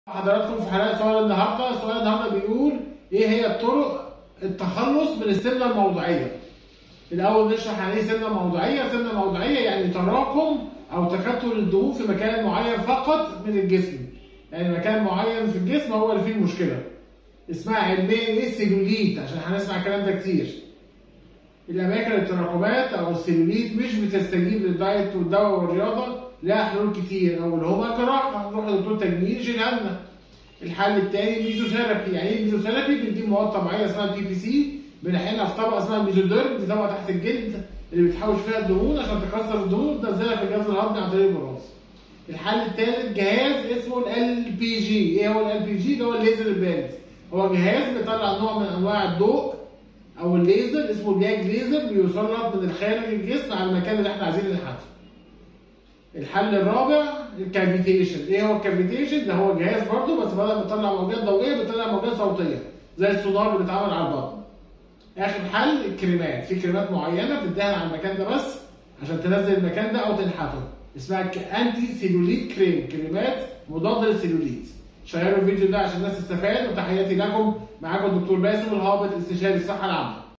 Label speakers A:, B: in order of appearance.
A: حضراتكم في حلقه سؤال النهارده سؤال النهارده بيقول ايه هي الطرق التخلص من السمنه الموضعيه الاول نشرح يعني ايه سمنه موضعيه سمنه موضعيه يعني تراكم او تكتل الدهون في مكان معين فقط من الجسم يعني مكان معين في الجسم هو اللي فيه المشكله اسمها علميا ايه السيلوليت عشان هنسمع الكلام ده كتير الاماكن التراكمات او السيلوليت مش بتستجيب للدايت والدواء والرياضه لها حلول كتير اول هما جراحه نروح لدكتور تجميل يشيلها لنا الحل الثاني ميزوثيرابي يعني ايه ميزوثيرابي بنجيب مواد طبيعيه اسمها بي بي سي بنحقنها في طبقه اسمها ميزوديرم دي طبقه تحت الجلد اللي بتحوش فيها الدهون عشان تكسر الدهون وتنزلها في الجهاز الهضمي عن طريق البراز الحل الثالث جهاز اسمه ال بي جي ايه هو ال بي جي ده هو الليزر البارد هو جهاز بيطلع نوع من انواع الضوء او الليزر اسمه بلاك ليزر بيسلط من الخارج الجسم على المكان اللي احنا عايزين نحدده الحل الرابع الكافيتيشن ايه هو الكافيتيشن ده هو جهاز برضه بس بدل ما بيطلع موجات ضوئيه بيطلع موجات صوتيه زي السونار اللي بيتعمل على البطن اخر حل الكريمات في كريمات معينه بتدهن على المكان ده بس عشان تنزل المكان ده او تنحته اسمها انتي سيلوليت كريم كريمات مضاده للسيلوليت شيروا الفيديو ده عشان الناس تستفاد وتحياتي لكم معاكم الدكتور باسم الهابط استشاري الصحه العامه